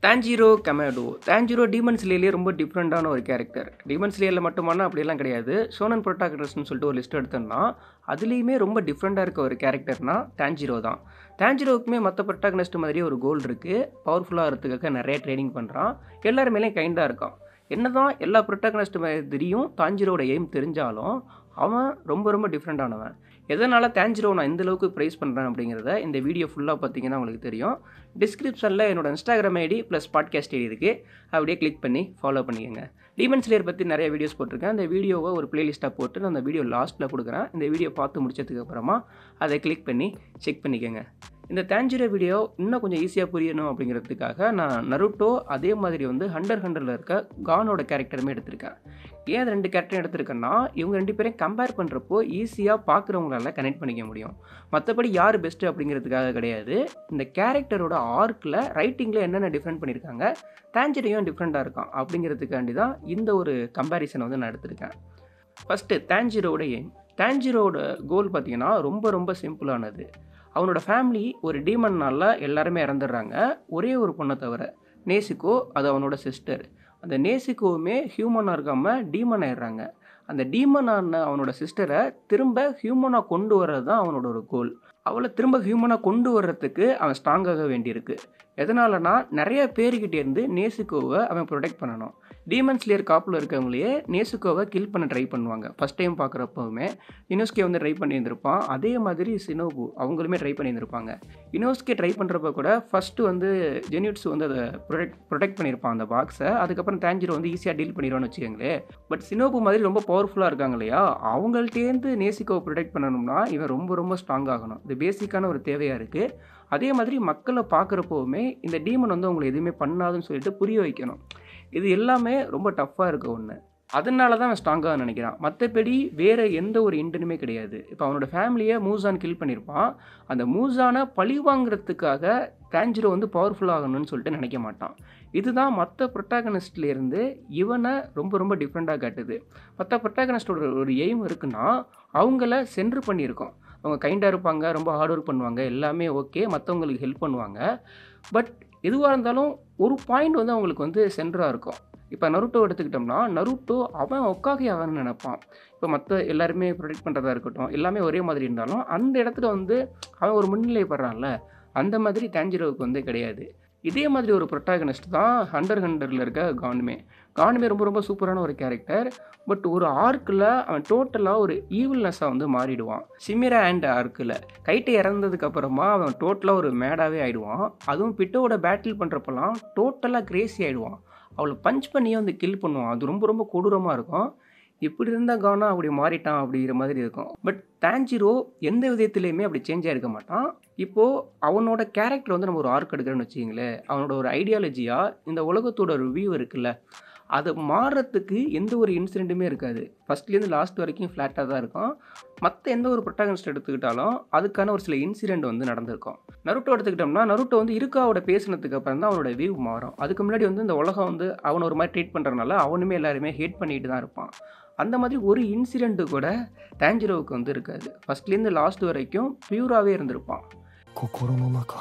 தான்ஜீரோ கமேடோ தான்ஜீரோ demon ஸ்லேலே ரொம்ப டிஃப்ரெண்ட்டான ஒரு கேரக்டர் டீமன் ஸ்லேயில் மட்டுமானா அப்படியெல்லாம் கிடையாது ஷோனன் ப்ரொட்டாக்டர்ஸ்னு சொல்லிட்டு ஒரு லிஸ்ட் எடுத்தோம்னா அதுலேயுமே ரொம்ப டிஃப்ரெண்ட்டாக இருக்க ஒரு கேரக்டர்னா தான்ஜீரோ தான் தான்ஜீரோவுக்குமே மற்ற ப்ரொட்டாகனிஸ்ட் மாதிரியே ஒரு கோல் இருக்குது பவர்ஃபுல்லாக இருக்கிறதுக்காக நிறைய ட்ரைனிங் பண்ணுறான் எல்லாருமேலேயும் கைண்டாக இருக்கான் என்னதான் எல்லா ப்ரொட்டாகனிஸ்ட் மாதிரியும் தான்ஜீரோட எய்ம் தெரிஞ்சாலும் அவன் ரொம்ப ரொம்ப டிஃப்ரெண்ட்டானவன் எதனால் தான்ஜிரோ நான் இந்த அளவுக்கு ப்ரைஸ் பண்ணுறேன் அப்படிங்கிறத இந்த வீடியோ ஃபுல்லாக பார்த்தீங்கன்னா உங்களுக்கு தெரியும் டிஸ்கிரிப்ஷனில் என்னோட Instagram ID plus podcast ID இருக்குது அப்படியே கிளிக் பண்ணி ஃபாலோ பண்ணிக்கோங்க டீமன் ஸ்லேயர் பற்றி நிறைய வீடியோஸ் போட்டிருக்கேன் அந்த வீடியோவை ஒரு பிளேலிஸ்ட்டாக போட்டு நான் அந்த வீடியோ லாஸ்ட்டில் கொடுக்குறேன் இந்த வீடியோ பார்த்து முடிச்சதுக்கு அப்புறமா அதை கிளிக் பண்ணி செக் பண்ணிக்கோங்க இந்த தாஞ்சிரோ வீடியோ இன்னும் கொஞ்சம் ஈஸியாக புரியணும் அப்படிங்கிறதுக்காக நான் நருட்டோ அதே மாதிரி வந்து ஹண்டர் ஹண்டரில் இருக்க கானோட கேரக்டருமே எடுத்திருக்கேன் ஏன் அது ரெண்டு கேரக்டரும் எடுத்திருக்கேன்னா இவங்க ரெண்டு பேரையும் கம்பேர் பண்ணுறப்போ ஈஸியாக பார்க்குறவங்களால கனெக்ட் பண்ணிக்க முடியும் மற்றபடி யார் பெஸ்ட்டு அப்படிங்கிறதுக்காக கிடையாது இந்த கேரக்டரோட ஆர்க்கில் ரைட்டிங்கில் என்னென்ன டிஃப்ரெண்ட் பண்ணியிருக்காங்க தாஞ்சிரையும் டிஃப்ரெண்ட்டாக இருக்கான் அப்படிங்கிறதுக்காண்டி தான் இந்த ஒரு கம்பேரிசனை வந்து நான் எடுத்திருக்கேன் ஃபஸ்ட்டு தாஞ்சிரோட எய்ம் தாஞ்சிரோட கோல் பார்த்தீங்கன்னா ரொம்ப ரொம்ப சிம்பிளானது அவனோட ஃபேமிலி ஒரு டீமன்னால் எல்லாருமே இறந்துடுறாங்க ஒரே ஒரு பொண்ணை தவிர நேசிக்கோ அது அவனோட சிஸ்டர் அந்த நேசிக்கோவுமே ஹியூமனாக இருக்காமல் டீமன் ஆயிடுறாங்க அந்த டீமனான அவனோட சிஸ்டரை திரும்ப ஹியூமனாக கொண்டு வர்றது தான் அவனோட ஒரு கோல் அவளை திரும்ப ஹியூமனாக கொண்டு வர்றதுக்கு அவன் ஸ்ட்ராங்காக வேண்டியிருக்கு எதனாலனா நிறைய பேர்கிட்டேருந்து நேசிக்கோவை அவன் ப்ரொடெக்ட் பண்ணணும் டீமன் ஸ்லேயர் காப்பில் இருக்கவங்களையே நேசுக்கோவை கில் பண்ண ட்ரை பண்ணுவாங்க ஃபஸ்ட் டைம் பார்க்குறப்பவுமே இனோஸ்கே வந்து ட்ரை பண்ணியிருந்திருப்பான் அதே மாதிரி சினோபு அவங்களுமே ட்ரை பண்ணியிருந்திருப்பாங்க இனோஸ்கே ட்ரை பண்ணுறப்ப கூட ஃபஸ்ட்டு வந்து ஜெனியூட்ஸ் வந்து அதை ப்ரொடெக்ட் ப்ரொடெக்ட் பண்ணியிருப்பான் அந்த பாக்ஸை அதுக்கப்புறம் தேஞ்சிரோ வந்து ஈஸியாக டீல் பண்ணிடுவான்னு வச்சுக்கோங்களேன் பட் சினோபு மாதிரி ரொம்ப பவர்ஃபுல்லாக இருக்காங்க இல்லையா அவங்கள்ட்டேருந்து நேசிக்கோவை ப்ரொடெக்ட் பண்ணணும்னா இவன் ரொம்ப ரொம்ப ஸ்ட்ராங் ஆகணும் இது பேசிக்கான ஒரு தேவையாக இருக்குது அதே மாதிரி மக்களை பார்க்குறப்போவுமே இந்த டீமன் வந்து அவங்களை எதுவுமே பண்ணாதுன்னு சொல்லிட்டு புரிய வைக்கணும் இது எல்லாமே ரொம்ப டஃப்பாக இருக்க ஒன்று அதனால தான் அவன் ஸ்ட்ராங்காக நினைக்கிறான் மற்றபடி வேறு எந்த ஒரு இன்டனுமே கிடையாது இப்போ அவனோட ஃபேமிலியை மூசான் கில் பண்ணியிருப்பான் அந்த மூசானை பழி வாங்குறதுக்காக தேஞ்சிரோ வந்து பவர்ஃபுல் ஆகணும்னு சொல்லிட்டு நினைக்க மாட்டான் இதுதான் மற்ற ப்ரொட்டாகனிஸ்ட்லேருந்து இவனை ரொம்ப ரொம்ப டிஃப்ரெண்ட்டாக காட்டுது மற்ற ப்ரொட்டாகனிஸ்டோட ஒரு எய்ம் இருக்குன்னா அவங்கள சென்ட்ரு பண்ணியிருக்கோம் அவங்க கைண்டாக இருப்பாங்க ரொம்ப ஹார்ட் ஒர்க் பண்ணுவாங்க எல்லாமே ஓகே மற்றவங்களுக்கு ஹெல்ப் பண்ணுவாங்க பட் எதுவாக இருந்தாலும் ஒரு பாயிண்ட் வந்து அவங்களுக்கு வந்து சென்டராக இருக்கும் இப்போ நருட்டோ எடுத்துக்கிட்டோம்னா நருட்டோ அவன் ஒக்காகி அவன் நினைப்பான் இப்போ மற்ற எல்லாருமே ப்ரொடெக்ட் பண்ணுறதா இருக்கட்டும் எல்லாமே ஒரே மாதிரி இருந்தாலும் அந்த இடத்துல வந்து அவன் ஒரு முன்னிலைப்படுறான்ல அந்த மாதிரி தாஞ்சிரோவுக்கு வந்து கிடையாது இதே மாதிரி ஒரு ப்ரொட்டாகனிஸ்ட் தான் ஹண்டர் ஹண்டரில் இருக்க கானுமே கானுமே ரொம்ப ரொம்ப சூப்பரான ஒரு கேரக்டர் பட் ஒரு ஆர்க்கில் அவன் டோட்டலாக ஒரு ஈவில்னஸாக வந்து மாறிடுவான் சிமிரா அண்ட் ஆர்க்கில் கைட்டை இறந்ததுக்கு அப்புறமா அவன் டோட்டலாக ஒரு மேடாகவே ஆயிடுவான் அதுவும் பிட்டோட பேட்டில் பண்ணுறப்பெல்லாம் டோட்டலாக கிரேசி ஆகிடுவான் அவளை பஞ்ச் பண்ணியே வந்து கில் பண்ணுவான் அது ரொம்ப ரொம்ப கொடூரமாக இருக்கும் இப்படி இருந்தால் கானா அப்படி மாறிட்டான் அப்படிங்கிற மாதிரி இருக்கும் பட் தாஞ்சிரோ எந்த விதத்துலேயுமே அப்படி சேஞ்ச் ஆகிருக்க மாட்டான் இப்போது அவனோட கேரக்டர் வந்து நம்ம ஒரு ஆர்க் எடுக்கிறோன்னு வச்சிங்களேன் அவனோட ஒரு ஐடியாலஜியாக இந்த உலகத்தோட ஒரு வியூ இருக்குல்ல அது மாறுறதுக்கு எந்த ஒரு இன்சிடெண்ட்டுமே இருக்காது ஃபஸ்ட்லேருந்து லாஸ்ட் வரைக்கும் ஃப்ளாட்டாக தான் இருக்கும் மற்ற எந்த ஒரு ப்ரொட்டாகனிஸ்ட் எடுத்துக்கிட்டாலும் அதுக்கான ஒரு சில இன்சிடெண்ட் வந்து நடந்திருக்கும் நருட்டோ எடுத்துக்கிட்டோம்னா நருட்டோ வந்து இருக்காவோட பேசினதுக்கு அப்புறம் தான் அவனோட வியூ மாறும் அதுக்கு முன்னாடி வந்து இந்த உலகம் வந்து அவனை ஒரு மாதிரி ட்ரீட் பண்ணுறதுனால அவனுமே எல்லாருமே ஹேட் பண்ணிட்டு தான் இருப்பான் அந்த மாதிரி ஒரு இன்சிடெண்ட்டு கூட டேஞ்சிரோவுக்கு வந்து இருக்காது ஃபஸ்ட்லேருந்து லாஸ்ட் வரைக்கும் பியூராகவே இருந்திருப்பான் 心の中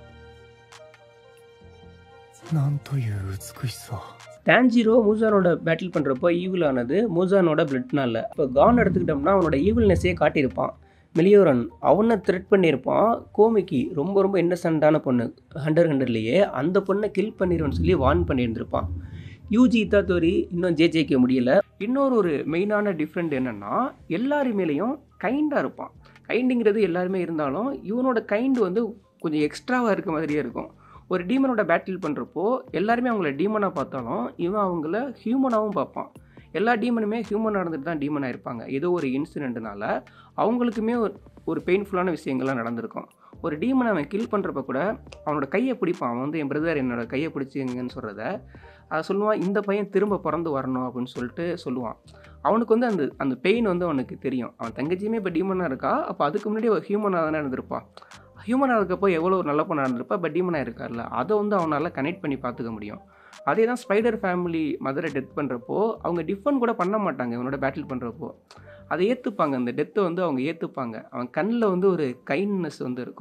なんという美しさ டான்ஜிரோ மூசானோட பேட்டில் பண்ணுறப்போ ஈவில் ஆனது மூசானோட பிளட்னால இப்போ கான் எடுத்துக்கிட்டோம்னா அவனோட ஈவில்னஸே காட்டியிருப்பான் மெலியோரன் அவனை த்ரெட் பண்ணியிருப்பான் கோமிக்கி ரொம்ப ரொம்ப இன்னசென்ட்டான பொண்ணு ஹண்டர் ஹண்டர்லேயே அந்த பொண்ணை கில் பண்ணிடுவோன்னு சொல்லி வார்ன் பண்ணியிருந்திருப்பான் யூஜி இத்தாத்தோரி இன்னும் ஜேஜேக்க முடியல இன்னொரு ஒரு மெயினான டிஃப்ரெண்ட் என்னென்னா எல்லாரு மேலேயும் கைண்டாக இருப்பான் கைண்டுங்கிறது எல்லாருமே இருந்தாலும் இவனோட கைண்டு வந்து கொஞ்சம் எக்ஸ்ட்ராவாக இருக்க மாதிரியே இருக்கும் ஒரு டீமனோட பேட்டில் பண்ணுறப்போ எல்லாருமே அவங்கள டீமனாக பார்த்தாலும் இவன் அவங்கள ஹியூமனாகவும் பார்ப்பான் எல்லா டீமனுமே ஹியூமனாக இருந்துட்டு தான் டீமனாக இருப்பாங்க ஏதோ ஒரு இன்சிடெண்ட்னால அவங்களுக்குமே ஒரு ஒரு பெயின்ஃபுல்லான விஷயங்கள்லாம் நடந்திருக்கும் ஒரு டீமனை அவன் கில் பண்ணுறப்ப கூட அவனோட கையை பிடிப்பான் அவன் வந்து என் பிரதர் என்னோட கையை பிடிச்சிங்கன்னு சொல்கிறத அதை சொல்லுவான் இந்த பையன் திரும்ப பிறந்து வரணும் அப்படின்னு சொல்லிட்டு சொல்லுவான் அவனுக்கு வந்து அந்த அந்த பெயின் வந்து அவனுக்கு தெரியும் அவன் தங்கச்சியுமே இப்போ டீமனாக இருக்கா அப்போ அதுக்கு முன்னாடி ஒரு ஹியூமனாக தானே இருந்திருப்பான் ஹியூமனாக இருக்கப்போ எவ்வளோ ஒரு நல்ல பொண்ணாக இருந்திருப்பா பட் டீமனாக இருக்கார்ல அதை வந்து அவனால் கனெக்ட் பண்ணி பார்த்துக்க முடியும் அதே தான் ஸ்பைடர் ஃபேமிலி மதரை டெத் பண்ணுறப்போ அவங்க டிஃபன் கூட பண்ண மாட்டாங்க இவனோட பேட்டில் பண்ணுறப்போ அதை ஏற்றுப்பாங்க அந்த டெத்தை வந்து அவங்க ஏற்றுப்பாங்க அவன் கண்ணில் வந்து ஒரு கைண்ட்னஸ் வந்து இருக்கும்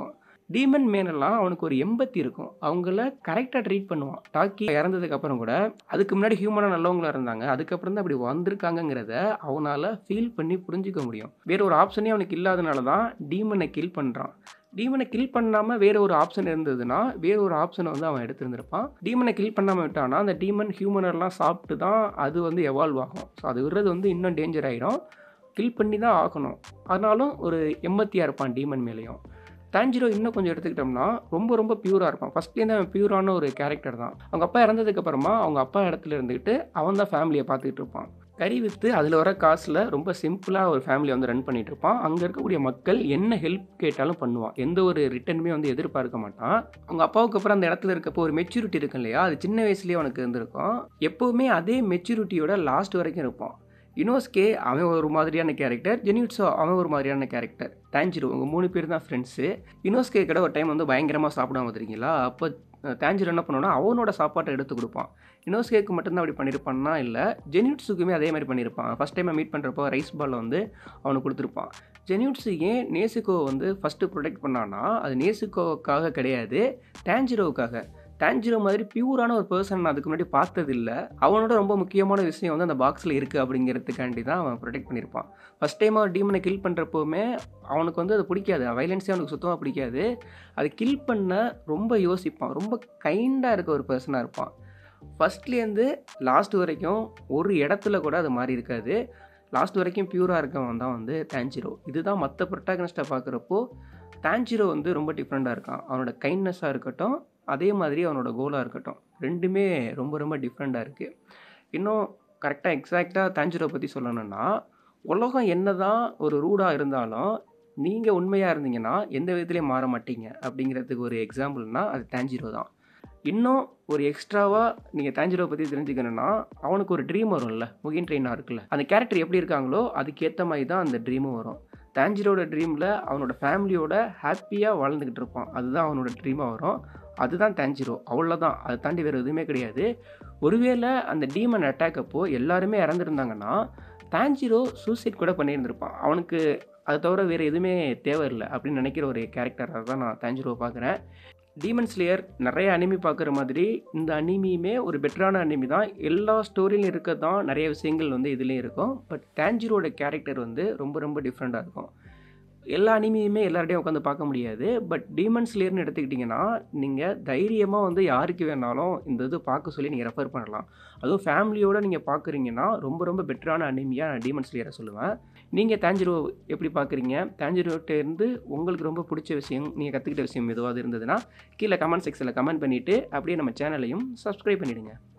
டீமன் மேனெல்லாம் அவனுக்கு ஒரு எம்பத்தி இருக்கும் அவங்கள கரெக்டாக ட்ரீட் பண்ணுவான் டாக்கி இறந்ததுக்கு அப்புறம் கூட அதுக்கு முன்னாடி ஹியூமனாக நல்லவங்களா இருந்தாங்க அதுக்கப்புறம் தான் அப்படி வந்திருக்காங்கங்கிறத அவனால் ஃபீல் பண்ணி புரிஞ்சுக்க முடியும் வேற ஒரு ஆப்ஷனே அவனுக்கு இல்லாதனால தான் டீமனை கில் பண்ணுறான் டீமனை கில் பண்ணாமல் வேற ஒரு ஆப்ஷன் இருந்ததுன்னா வேற ஒரு ஆப்ஷனை வந்து அவன் எடுத்திருந்திருப்பான் டீமனை கில் பண்ணாமல் விட்டானா அந்த டீமன் ஹியூமனர்லாம் சாப்பிட்டு தான் அது வந்து எவால்வ் ஆகும் ஸோ அது விடுறது வந்து இன்னும் டேஞ்சர் ஆகிடும் கில் பண்ணி தான் ஆகணும் ஆனாலும் ஒரு எம்பத்தியாக இருப்பான் டீமன் மேலேயும் தாஞ்சிரோ இன்னும் கொஞ்சம் எடுத்துக்கிட்டோம்னா ரொம்ப ரொம்ப பியூராக இருப்பான் ஃபஸ்ட்லேருந்து அவன் பியூரான ஒரு கேரக்டர் தான் அவங்க அப்பா இறந்ததுக்கு அப்புறமா அவங்க அப்பா இடத்துல இருந்துக்கிட்டு அவன் தான் ஃபேமிலியை பார்த்துக்கிட்டு இருப்பான் கறி விற்று அதில் வர காசில் ரொம்ப சிம்பிளாக ஒரு ஃபேமிலி வந்து ரன் பண்ணிட்டு இருப்பான் அங்கே இருக்கக்கூடிய மக்கள் என்ன ஹெல்ப் கேட்டாலும் பண்ணுவான் எந்த ஒரு ரிட்டர்னுமே வந்து எதிர்பார்க்க மாட்டான் அவங்க அப்பாவுக்கு அப்புறம் அந்த இடத்துல இருக்கப்போ ஒரு மெச்சூரிட்டி இருக்கும் இல்லையா அது சின்ன வயசுலேயே அவனுக்கு இருந்திருக்கும் எப்போவுமே அதே மெச்சூரிட்டியோட லாஸ்ட் வரைக்கும் இருப்பான் யுனோஸ்கே அவன் ஒரு மாதிரியான கேரக்டர் ஜெனியூட்ஸோ அவன் ஒரு மாதிரியான கேரக்டர் தாஞ்சிரோ உங்கள் மூணு பேர் தான் ஃப்ரெண்ட்ஸு யுனோஸ்கே கூட ஒரு டைம் வந்து பயங்கரமாக சாப்பிடாம வந்துருக்கீங்களா அப்போ தாஞ்சிரோ என்ன பண்ணுவான்னா அவனோட சாப்பாட்டை எடுத்து கொடுப்பான் இனோஸ்கேக்கு மட்டும்தான் அப்படி பண்ணியிருப்பான்னா இல்லை ஜெனியூட்ஸுக்குமே அதே மாதிரி பண்ணியிருப்பான் ஃபஸ்ட் டைம் மீட் பண்ணுறப்போ ரைஸ் பால் வந்து அவனுக்கு கொடுத்துருப்பான் ஜெனியூட்ஸு ஏன் நேசுக்கோ வந்து ஃபஸ்ட்டு ப்ரொடெக்ட் பண்ணான்னா அது நேசுக்கோவுக்காக கிடையாது டேஞ்சிரோவுக்காக டான்ஜிரோ மாதிரி பியூரான ஒரு பர்சன் நான் அதுக்கு முன்னாடி பார்த்ததில்ல அவனோட ரொம்ப முக்கியமான விஷயம் வந்து அந்த பாக்ஸில் இருக்குது அப்படிங்கிறதுக்காண்டி தான் அவன் ப்ரொடெக்ட் பண்ணியிருப்பான் ஃபஸ்ட் டைம் அவன் டீமனை கில் பண்ணுறப்போவுமே அவனுக்கு வந்து அது பிடிக்காது வைலன்ஸே அவனுக்கு சுத்தமாக பிடிக்காது அது கில் பண்ண ரொம்ப யோசிப்பான் ரொம்ப கைண்டாக இருக்க ஒரு பர்சனாக இருப்பான் ஃபஸ்ட்லேருந்து லாஸ்ட் வரைக்கும் ஒரு இடத்துல கூட அது மாதிரி இருக்காது லாஸ்ட் வரைக்கும் பியூராக இருக்கவன் தான் வந்து தாஞ்சிரோ இதுதான் மற்ற ப்ரொட்டாகனிஸ்ட்டை பார்க்குறப்போ தாஞ்சிரோ வந்து ரொம்ப டிஃப்ரெண்ட்டாக இருக்கான் அவனோட கைண்ட்னஸாக இருக்கட்டும் அதே மாதிரி அவனோட கோலாக இருக்கட்டும் ரெண்டுமே ரொம்ப ரொம்ப டிஃப்ரெண்ட்டாக இருக்குது இன்னும் கரெக்டாக எக்ஸாக்டாக தாஞ்சிரோ பற்றி சொல்லணும்னா உலகம் என்ன தான் ஒரு ரூடாக இருந்தாலும் நீங்கள் உண்மையாக இருந்தீங்கன்னா எந்த விதத்துலேயும் மாற மாட்டீங்க அப்படிங்கிறதுக்கு ஒரு எக்ஸாம்பிள்னால் அது தாஞ்சிரோ தான் இன்னும் ஒரு எக்ஸ்ட்ராவாக நீங்கள் தாஞ்சிரோ பற்றி தெரிஞ்சுக்கணுன்னா அவனுக்கு ஒரு ட்ரீம் வரும்ல முகின் ட்ரெயினாக இருக்குல்ல அந்த கேரக்டர் எப்படி இருக்காங்களோ அதுக்கேற்ற மாதிரி தான் அந்த ட்ரீமும் வரும் தாஞ்சிரோட ட்ரீமில் அவனோட ஃபேமிலியோட ஹாப்பியாக வாழ்ந்துக்கிட்டு இருப்பான் அதுதான் அவனோட ட்ரீமாக வரும் அதுதான் தாஞ்சிரோ அவ்வளோதான் அதை தாண்டி வேறு எதுவுமே கிடையாது ஒருவேளை அந்த டீமன் அட்டாக் அப்போ எல்லாருமே இறந்துருந்தாங்கன்னா தாஞ்சிரோ சூசைட் கூட பண்ணியிருந்திருப்பான் அவனுக்கு அதை தவிர வேறு எதுவுமே தேவையில்லை அப்படின்னு நினைக்கிற ஒரு கேரக்டராக தான் நான் தாஞ்சிரோவை பார்க்குறேன் டீமன் ஸ்லேயர் நிறைய அனிமி பார்க்குற மாதிரி இந்த அனிமியுமே ஒரு பெட்டரான அனிமி தான் எல்லா ஸ்டோரியிலும் இருக்க தான் நிறைய விஷயங்கள் வந்து இதுலேயும் இருக்கும் பட் தாஞ்சிரோட கேரக்டர் வந்து ரொம்ப ரொம்ப டிஃப்ரெண்ட்டாக இருக்கும் எல்லா அனிமியுமே எல்லார்டையும் உட்காந்து பார்க்க முடியாது பட் டீமன் ஸ்லேயர்னு எடுத்துக்கிட்டிங்கன்னா நீங்கள் தைரியமாக வந்து யாருக்கு வேணாலும் இந்த இது பார்க்க சொல்லி நீங்கள் ரெஃபர் பண்ணலாம் அதுவும் ஃபேமிலியோடு நீங்கள் பார்க்குறீங்கன்னா ரொம்ப ரொம்ப பெட்டரான அனிமியாக நான் டீமன் ஸ்லேயரை சொல்லுவேன் நீங்கள் தாஞ்சிரோ எப்படி பார்க்குறீங்க தாஞ்சிரோட்டேருந்து உங்களுக்கு ரொம்ப பிடிச்ச விஷயம் நீங்கள் கற்றுக்கிட்ட விஷயம் எதுவாவது இருந்ததுன்னா கீழே கமெண்ட் செக்ஷனில் கமெண்ட் பண்ணிவிட்டு அப்படியே நம்ம சேனலையும் சப்ஸ்கிரைப் பண்ணிவிடுங்க